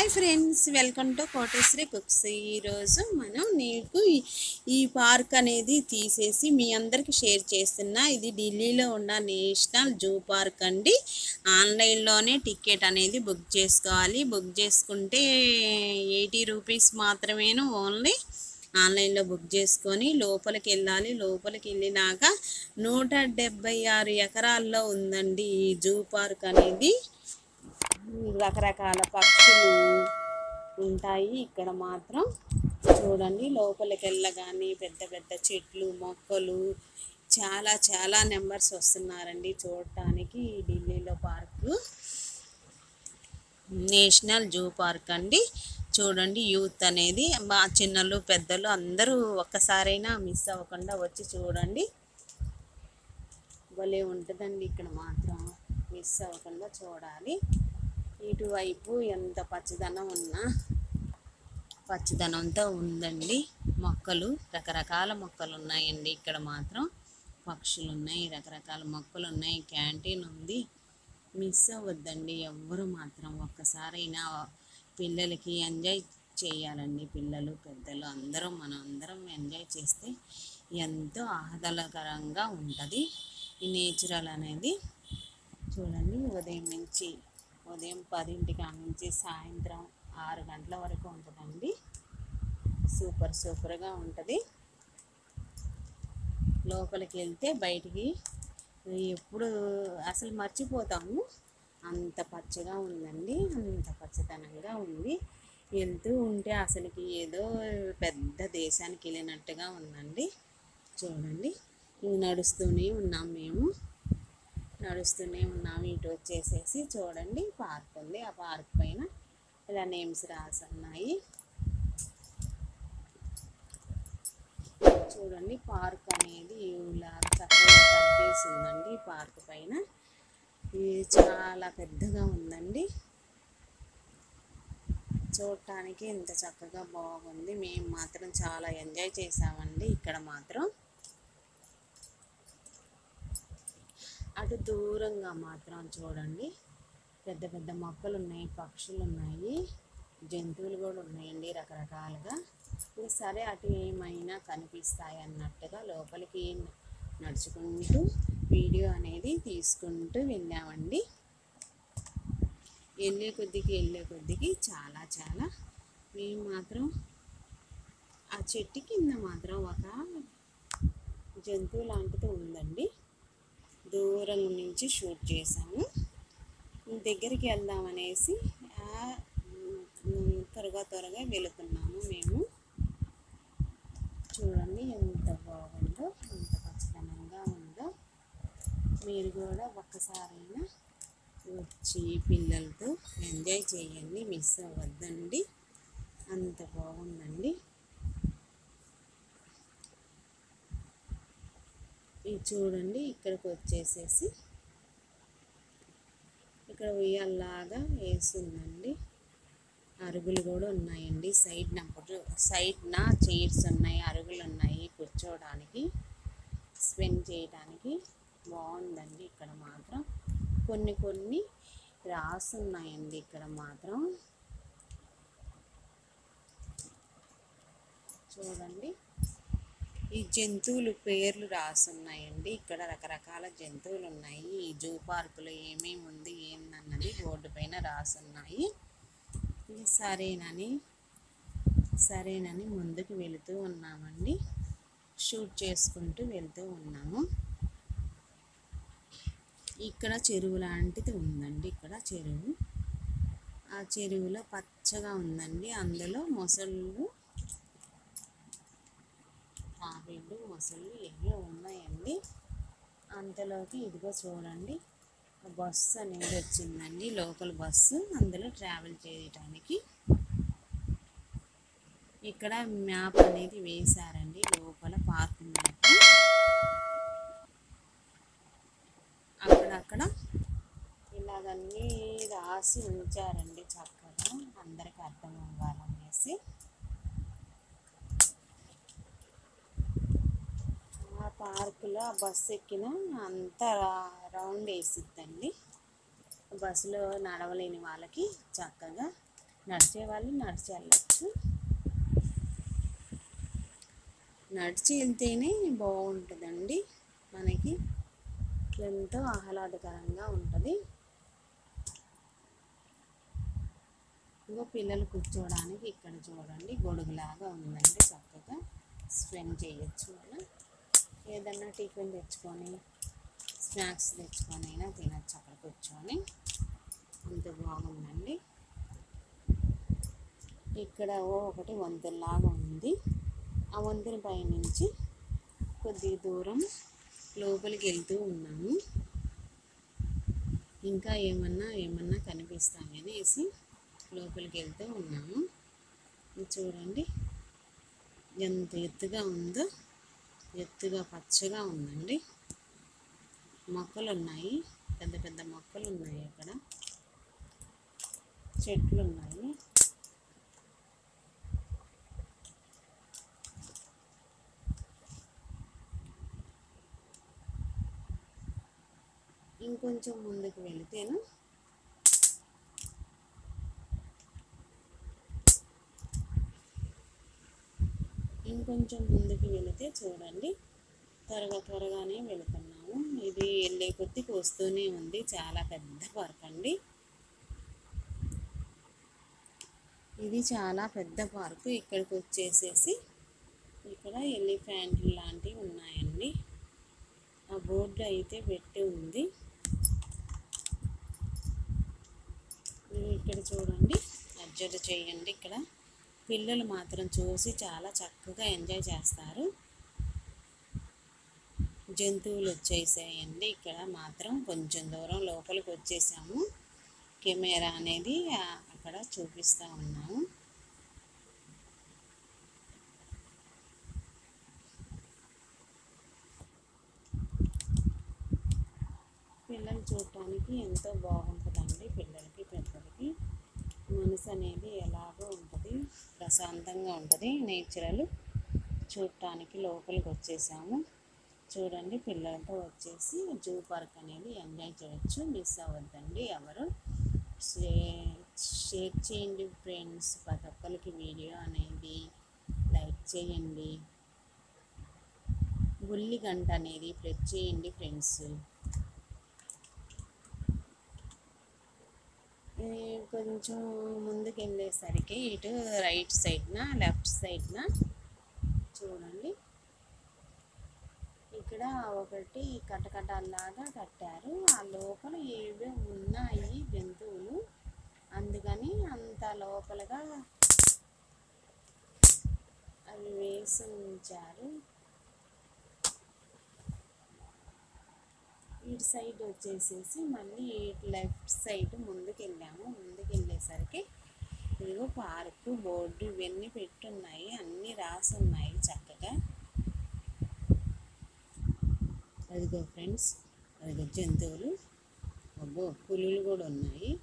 Hi friends welcome to Koteswari cooks ఈరోజు మనం నీకు ఈ- ఈ పార్క్ అనేది తీసేసి మీ అందరికి షేర్ చేస్తున్నా ఇది ఢిల్లీలో ఉన్న నేషనల్ జూ పార్క్ అండి ఆన్లైన్లోనే టికెట్ అనేది బుక్ చేసుకోవాలి బుక్ చేసుకుంటే ఎయిటీ రూపీస్ మాత్రమేను ఓన్లీ ఆన్లైన్లో బుక్ చేసుకొని లోపలికి వెళ్ళాలి లోపలికి వెళ్ళినాక నూట డెబ్బై ఆరు ఎకరాల్లో ఉందండి ఈ జూ పార్క్ అనేది రకరకాల పక్షులు ఉంటాయి ఇక్కడ మాత్రం చూడండి లోపలికి వెళ్ళగానే పెద్ద పెద్ద చెట్లు మొక్కలు చాలా చాలా నెంబర్స్ వస్తున్నారండి చూడటానికి ఈ ఢిల్లీలో పార్కు నేషనల్ జూ పార్క్ అండి చూడండి యూత్ అనేది మా చిన్నలు పెద్దలు అందరూ ఒక్కసారైనా మిస్ అవ్వకుండా వచ్చి చూడండి భలే ఉంటుందండి ఇక్కడ మాత్రం మిస్ అవ్వకుండా చూడాలి ఇటువైపు ఎంత పచ్చదనం ఉన్నా పచ్చదనంతో ఉందండి మొక్కలు రకరకాల మొక్కలు ఉన్నాయండి ఇక్కడ మాత్రం పక్షులు ఉన్నాయి రకరకాల మొక్కలు ఉన్నాయి క్యాంటీన్ ఉంది మిస్ అవ్వద్దండి ఎవ్వరు మాత్రం ఒక్కసారైనా పిల్లలకి ఎంజాయ్ చేయాలండి పిల్లలు పెద్దలు అందరం మనం అందరం ఎంజాయ్ చేస్తే ఎంతో ఆహ్లాదకరంగా ఉంటుంది ఈ నేచురల్ అనేది చూడండి ఉదయం నుంచి ఉదయం పదింటికి నుంచి సాయంత్రం ఆరు గంటల వరకు ఉంటుందండి సూపర్ సూపర్గా ఉంటుంది లోపలికి వెళ్తే బయటికి ఎప్పుడు అసలు మర్చిపోతాము అంత పచ్చగా ఉందండి అంత పచ్చదనంగా ఉంది వెళ్తూ ఉంటే అసలుకి ఏదో పెద్ద దేశానికి వెళ్ళినట్టుగా ఉందండి చూడండి ఇంక నడుస్తూనే ఉన్నాం మేము నడుస్తూనే ఉన్నాము ఇటు వచ్చేసేసి చూడండి పార్క్ ఉంది ఆ పార్క్ పైన ఇలా నేమ్స్ రాసి ఉన్నాయి చూడండి పార్క్ అనేది ఇలా చక్కగా కట్ చేసి ఉందండి పార్క్ పైన ఇది చాలా పెద్దగా ఉందండి చూడటానికి ఇంత చక్కగా బాగుంది మేము మాత్రం చాలా ఎంజాయ్ చేసామండి ఇక్కడ మాత్రం అటు దూరంగా మాత్రం చూడండి పెద్ద పెద్ద మొక్కలు ఉన్నాయి పక్షులు ఉన్నాయి జంతువులు కూడా ఉన్నాయండి రకరకాలుగా ఇంకా సరే అటు ఏమైనా కనిపిస్తాయి అన్నట్టుగా లోపలికి నడుచుకుంటూ వీడియో అనేది తీసుకుంటూ వెళ్ళామండి వెళ్ళే కొద్దికి వెళ్ళే కొద్దికి చాలా చాలా మేము మాత్రం ఆ చెట్టు కింద మాత్రం ఒక జంతువు లాంటిది ఉందండి దూరం నుంచి షూట్ చేసాము దగ్గరికి వెళ్దామనేసి ఆ, ఉమ్, త్వరగా త్వరగా వెళుతున్నాము మేము చూడండి ఎంత బాగుందో ఎంత పచ్చదనంగా ఉందో మీరు కూడా ఒక్కసారైనా వచ్చి పిల్లలతో ఎంజాయ్ చేయండి మిస్ అవ్వద్దండి అంత బాగుందండి ఇది చూడండి ఇక్కడికి వచ్చేసేసి ఇక్కడ ఉయ్యాల్లాగా వేసిందండి అరుగులు కూడా ఉన్నాయండి సైడ్ నంబర్ సైడ్న చైర్స్ ఉన్నాయి అరుగులు ఉన్నాయి కూర్చోవడానికి స్పెండ్ చేయడానికి బాగుందండి ఇక్కడ మాత్రం కొన్ని కొన్ని రాసున్నాయండి ఇక్కడ మాత్రం చూడండి ఈ జంతువులు పేర్లు రాసున్నాయండి ఇక్కడ రకరకాల జంతువులు ఉన్నాయి ఈ జూ పార్కులో ఏమేమి ఉంది ఏందన్నది బోర్డు పైన రాసున్నాయి ఇది సరేనని సరేనని ముందుకు వెళుతూ ఉన్నామండి షూట్ చేసుకుంటూ వెళ్తూ ఉన్నాము ఇక్కడ చెరువు లాంటిది ఉందండి ఇక్కడ చెరువు ఆ చెరువులో పచ్చగా ఉందండి అందులో మొసళ్ళు తాబేళ్ళు మొసళ్ళు ఏవో ఉన్నాయండి అంతలోకి ఇదిగో చూడండి బస్సు అనేది వచ్చిందండి లోకల్ బస్సు అందులో ట్రావెల్ చేయటానికి ఇక్కడ మ్యాప్ అనేది వేశారండి లోపల పార్క్ మ్యాప్ అక్కడక్కడ ఇలాగన్నీ రాసి ఉంచారండి చక్కగా అందరికి అర్థం అవ్వాలనేసి ఆ పార్కులో ఆ బస్సు ఎక్కిన అంతా రా- రౌండ్ వేసిద్దండి బస్సులో నడవలేని వాళ్ళకి చక్కగా నడిచే వాళ్ళు నడిచి వెళ్ళచ్చు నడిచి వెళ్తేనే బాగుంటుందండి మనకి ఎంతో ఆహ్లాదకరంగా ఉంటుంది ఇంకో పిల్లలు కూర్చోవడానికి ఇక్కడ చూడండి గొడుగులాగా ఉందండి చక్కగా స్పెండ్ చేయొచ్చు మనం ఏదన్నా టిఫిన్ తెచ్చుకొని స్నాక్స్ తెచ్చుకొని అయినా తినచ్చు అక్కడ కూర్చొని అంత బాగుందండి ఇక్కడ ఓ ఒకటి వంతెనలాగా ఉంది ఆ వంతెన పైనుంచి కొద్ది దూరం లోపలికి వెళ్తూ ఉన్నాము ఇంకా ఏమన్నా ఏమన్నా కనిపిస్తాయనేసి లోపలికి వెళ్తూ ఉన్నాము ఇది చూడండి ఎంత ఎత్తుగా ఉందో ఎత్తుగా పచ్చగా ఉందండి మొక్కలు ఉన్నాయి పెద్ద పెద్ద మొక్కలు ఉన్నాయి అక్కడ చెట్లు ఉన్నాయి ఇంకొంచెం ముందుకు వెళితేను ఇంకొంచెం ముందుకు వెళితే చూడండి త్వరగా త్వరగానే వెళుతున్నాము ఇది వెళ్ళే కొద్దికి వస్తూనే ఉంది చాలా పెద్ద పార్క్ అండి ఇది చాలా పెద్ద పార్కు ఇక్కడికి వచ్చేసేసి ఇక్కడ ఎలిఫెంట్ లాంటివి ఉన్నాయండి ఆ బోర్డు అయితే పెట్టి ఉంది మీరు ఇక్కడ చూడండి అబ్జర్వ్ చేయండి ఇక్కడ పిల్లలు మాత్రం చూసి చాలా చక్కగా ఎంజాయ్ చేస్తారు జంతువులు వచ్చేసాయండి ఇక్కడ మాత్రం కొంచెం దూరం లోపలికి వచ్చేసాము కెమెరా అనేది ఆ, అక్కడ చూపిస్తూ ఉన్నాము పిల్లలు చూడటానికి ఎంతో బాగుంటుందండి పిల్లలకి పెద్దలకి మనసు అనేది ఎలాగో ఉంటుంది ప్రశాంతంగా ఉంటుంది నేచురల్ చూడటానికి లోపలికి వచ్చేసాము చూడండి పిల్లలతో వచ్చేసి జూ పార్క్ అనేది ఎంజాయ్ చేయొచ్చు మిస్ అవ్వద్దండి ఎవరు షే- షేర్ చేయండి ఫ్రెండ్స్ ప్రతి ఒక్కరికి వీడియో అనేది లైక్ చేయండి గుల్లి గంట అనేది ప్రెస్ చేయండి ఫ్రెండ్స్ ఈ కొంచెం ముందుకు వెళ్ళేసరికి ఇటు రైట్ సైడ్న లెఫ్ట్ సైడ్న చూడండి ఇక్కడ ఒకటి కటకటాల్లాగా కట్టారు ఆ లోపల ఏవో ఉన్నాయి జంతువులు అందుకని అంత లోపలగా అవి వేసి ఉంచారు ఇటు సైడ్ వచ్చేసేసి మళ్ళీ ఇటు లెఫ్ట్ సైడ్ ముందుకు వెళ్ళాము ముందుకు వెళ్ళేసరికి ఇదిగో పార్కు బోర్డు ఇవన్నీ పెట్టున్నాయి అన్నీ రాసి ఉన్నాయి చక్కగా అదిగో ఫ్రెండ్స్ అదిగో జంతువులు అబ్బో పులులు కూడా ఉన్నాయి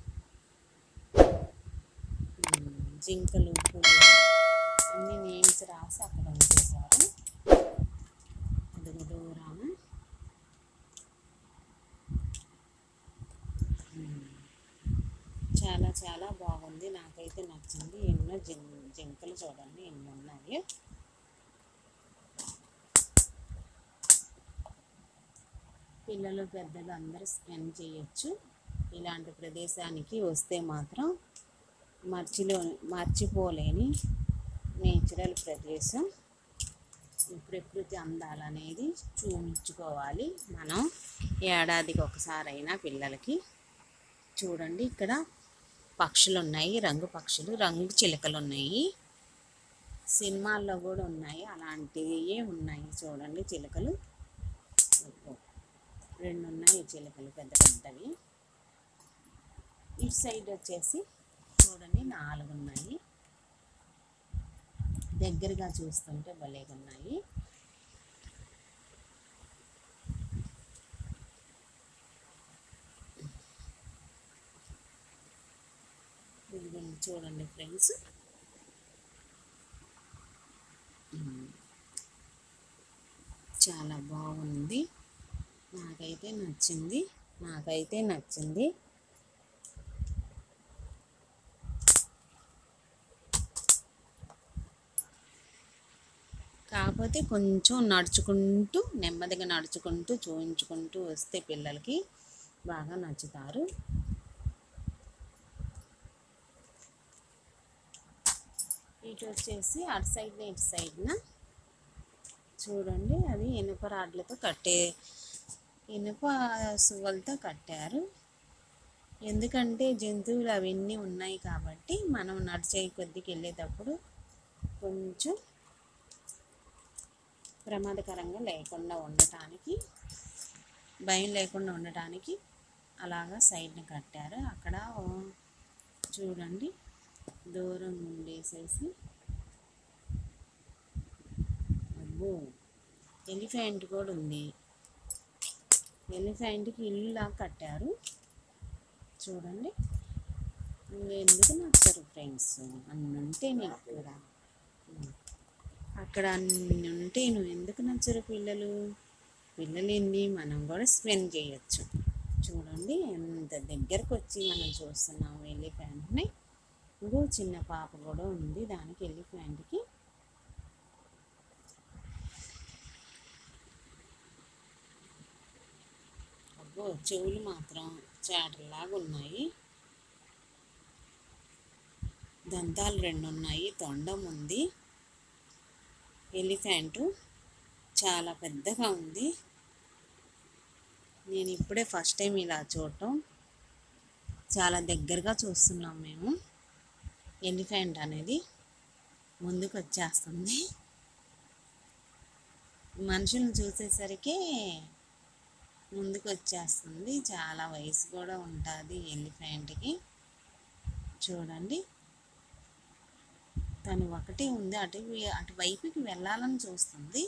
ఉమ్, జింకలు పులులు అన్ని నేమ్స్ రాసి అక్కడ ఉంచేశారు అదిగో దూరాన ఉమ్, చాలా చాలా బాగుంది నాకైతే నచ్చింది ఎన్నో జిం జింకలు చూడండి ఎన్ని ఉన్నాయి పిల్లలు పెద్దలు అందరూ స్పెండ్ చేయొచ్చు ఇలాంటి ప్రదేశానికి వస్తే మాత్రం మర్చిలో మర్చిపోలేని నేచురల్ ప్రదేశం ఈ ప్రకృతి అందాలనేది చూపించుకోవాలి మనం ఏడాదికి ఒకసారైనా పిల్లలకి చూడండి ఇక్కడ పక్షులు ఉన్నాయి రంగు పక్షులు రంగు చిలుకలు ఉన్నాయి సినిమాల్లో కూడా ఉన్నాయి అలాంటివి ఉన్నాయి చూడండి చిలుకలు ఓ, రెండు ఉన్నాయి చిలుకలు పెద్ద పెద్దవి ఇటు సైడ్ వచ్చేసి చూడండి నాలుగు ఉన్నాయి దగ్గరగా చూస్తుంటే భలేగా ఉన్నాయి ఇదిగోండి చూడండి ఫ్రెండ్స్ చాలా బాగుంది నాకైతే నచ్చింది నాకైతే నచ్చింది కాకపోతే కొంచెం నడుచుకుంటూ నెమ్మదిగా నడుచుకుంటూ చూయించుకుంటూ వస్తే పిల్లలకి బాగా నచ్చుతారు ఇటు వచ్చేసి అటు సైడ్న ఇటు సైడ్న చూడండి అది ఇనుప రాడ్లతో కట్టే ఇనుప సువ్వలతో కట్టారు ఎందుకంటే జంతువులు అవన్నీ ఉన్నాయి కాబట్టి మనం నడిచే కొద్దికి వెళ్ళేటప్పుడు కొంచెం ప్రమాదకరంగా లేకుండా ఉండటానికి భయం లేకుండా ఉండటానికి అలాగా సైడ్ని కట్టారు అక్కడ ఓ చూడండి దూరం ఉండేసేసి అబ్బో ఎలిఫెంట్ కూడా ఉంది ఎలిఫెంట్కి ఇల్లులా కట్టారు చూడండి ఎందుకు నచ్చరు ఫ్రెండ్స్ అన్ని ఉంటే నీకు కూడా అక్కడ అన్ని ఉంటే నువ్వు ఎందుకు నచ్చరు పిల్లలు పిల్లలు ఏంది మనం కూడా స్పెండ్ చేయొచ్చు చూడండి ఎంత దగ్గరకు వచ్చి మనం చూస్తున్నాం ఎలిఫెంట్ని ఇంకో చిన్న పాప కూడా ఉంది దానికి ఎలిఫెంట్కి అబ్బో చెవులు మాత్రం చాటల్లాగా ఉన్నాయి దంతాలు రెండు ఉన్నాయి తొండం ఉంది ఎలిఫెంటు చాలా పెద్దగా ఉంది నేను ఇప్పుడే ఫస్ట్ టైం ఇలా చూడటం చాలా దగ్గరగా చూస్తున్నాం మేము ఎలిఫెంట్ అనేది ముందుకు వచ్చేస్తుంది మనుషులను చూసేసరికి ముందుకు వచ్చేస్తుంది చాలా వయసు కూడా ఉంటుంది ఎలిఫెంట్కి చూడండి తను ఒకటి ఉంది అటు అటువైపుకి వెళ్ళాలని చూస్తుంది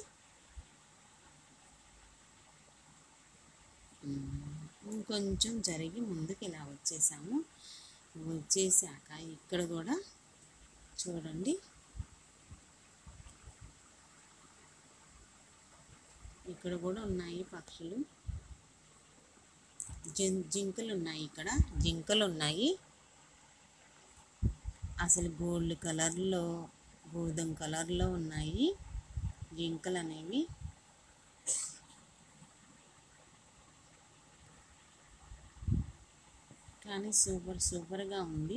ఇంకొంచెం జరిగి ముందుకు ఇలా వచ్చేసాము వచ్చేసాక ఇక్కడ కూడా చూడండి ఇక్కడ కూడా ఉన్నాయి పక్షులు జిం జింకలు ఉన్నాయి ఇక్కడ జింకలు ఉన్నాయి అసలు గోల్డ్ కలర్లో గోధుమ కలర్లో ఉన్నాయి జింకలు అనేవి కానీ సూపర్ సూపర్గా ఉంది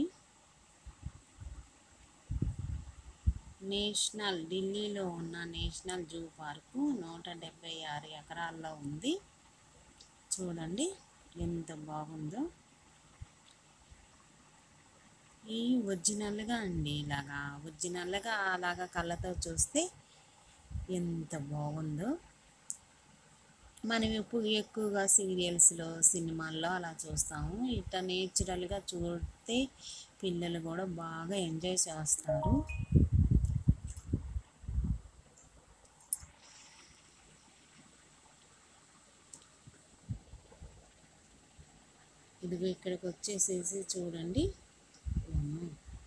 నేషనల్ ఢిల్లీలో ఉన్న నేషనల్ జూ పార్కు నూట డెబ్బై ఆరు ఎకరాల్లో ఉంది చూడండి ఎంత బాగుందో ఈ ఒరిజినల్గా అండి ఇలాగా ఒరిజినల్గా అలాగా కళ్ళతో చూస్తే ఎంత బాగుందో మనం ఇప్పుడు ఎక్కువగా సీరియల్స్లో సినిమాల్లో అలా చూస్తాము ఇట్లా నేచురల్గా చూస్తే పిల్లలు కూడా బాగా ఎంజాయ్ చేస్తారు ఇదిగో ఇక్కడికి వచ్చేసేసి చూడండి అమ్మో.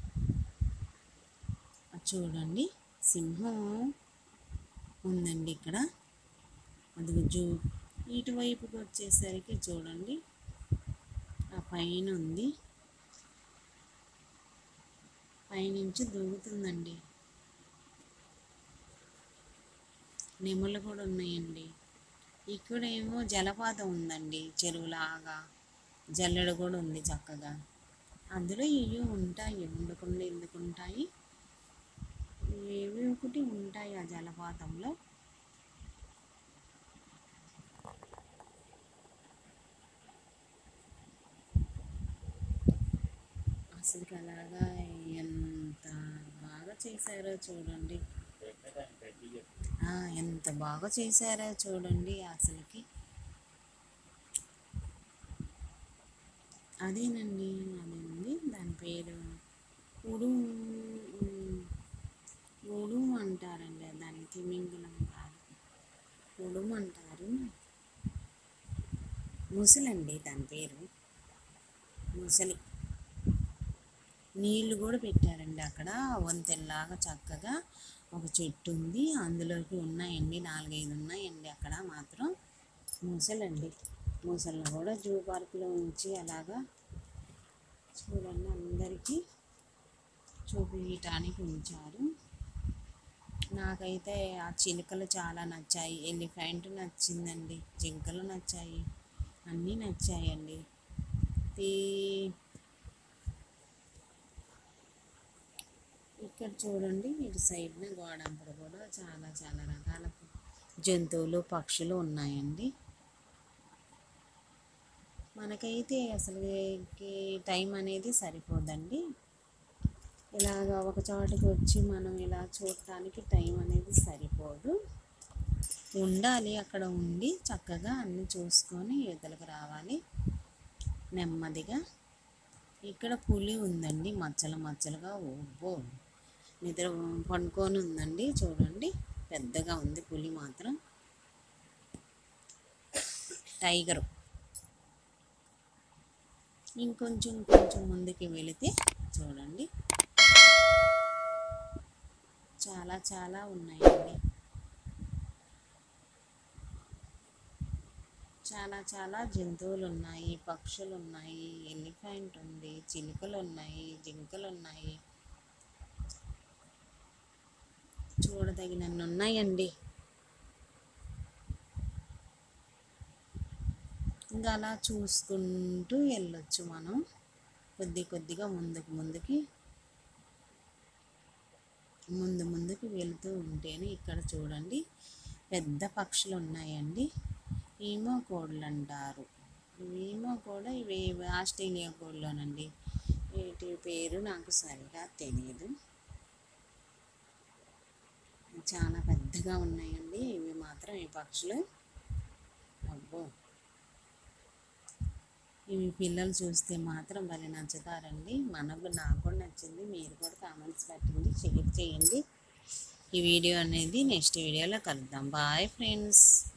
అది చూడండి సింహం ఉందండి ఇక్కడ అది జూ ఇటువైపుకి వచ్చేసరికి చూడండి ఆ పైన ఉంది పైనుంచి దూకుతుందండి నెమలు కూడా ఉన్నాయండి ఇక్కడ ఏమో జలపాతం ఉందండి చెరువులాగా జల్లెడ కూడా ఉంది చక్కగా అందులో ఇవి ఉంటాయి ఉండకుండా ఎందుకు ఉంటాయి ఏవి ఒకటి ఉంటాయి ఆ జలపాతంలో అసలు అలాగా ఎంత బాగా చేశారో చూడండి ఆ, ఎంత బాగా చేశారో చూడండి అసలుకి అదేనండి అది ఉంది దాని పేరు ఉడు ఉడుము అంటారండి దాన్ని తిమింగలం కాదు ఉడుము అంటారు ముసలండి దాని పేరు ముసలి నీళ్లు కూడా పెట్టారండి అక్కడ వంతెనలాగా చక్కగా ఒక చెట్టు ఉంది అందులోకి ఉన్నాయండి నాలుగైదు ఉన్నాయండి అక్కడ మాత్రం ముసలండి ముసలిని కూడా జూ పార్కులో ఉంచి అలాగా చూడండి అందరికీ చూపించడానికి ఉంచారు నాకైతే ఆ చిలుకలు చాలా నచ్చాయి ఎలిఫెంట్ నచ్చిందండి జింకలు నచ్చాయి అన్నీ నచ్చాయండి ఈ ఇక్కడ చూడండి ఇటు సైడ్న గోడంపడ కూడా చాలా చాలా రకాల జంతువులు పక్షులు ఉన్నాయండి మనకైతే అసలు టైం అనేది సరిపోదండి ఇలాగ ఒక చోటకి వచ్చి మనం ఇలా చూడటానికి టైం అనేది సరిపోదు ఉండాలి అక్కడ ఉండి చక్కగా అన్నీ చూసుకొని ఈతలకు రావాలి నెమ్మదిగా ఇక్కడ పులి ఉందండి మచ్చలు మచ్చలుగా ఓబ్బో నిద్ర పండుకొని ఉందండి చూడండి పెద్దగా ఉంది పులి మాత్రం టైగరు ఇంకొంచెం కొంచెం ముందుకి వెళితే చూడండి చాలా చాలా ఉన్నాయండి చాలా చాలా జంతువులు ఉన్నాయి పక్షులు ఉన్నాయి ఎలిఫెంట్ ఉంది చిలుకలు ఉన్నాయి జింకలు ఉన్నాయి చూడదగినన్ని ఉన్నాయండి ఇంకా అలా చూసుకుంటూ వెళ్ళొచ్చు మనం కొద్ది కొద్దిగా ముందుకు ముందుకి ముందు ముందుకు వెళుతూ ఉంటేనే ఇక్కడ చూడండి పెద్ద పక్షులు ఉన్నాయండి ఈమో కోళ్ళు అంటారు ఈమో కూడా ఇవి ఆస్ట్రేలియా కోళ్ళలోనండి వీటి పేరు నాకు సరిగా తెలియదు చాలా పెద్దగా ఉన్నాయండి ఇవి మాత్రం ఈ పక్షులు అబ్బో ఇవి పిల్లలు చూస్తే మాత్రం భలే నచ్చుతారండి మనకు నాకు కూడా నచ్చింది మీరు కూడా కామెంట్స్ పెట్టండి షేర్ చేయండి ఈ వీడియో అనేది నెక్స్ట్ వీడియోలో కలుద్దాం బాయ్ ఫ్రెండ్స్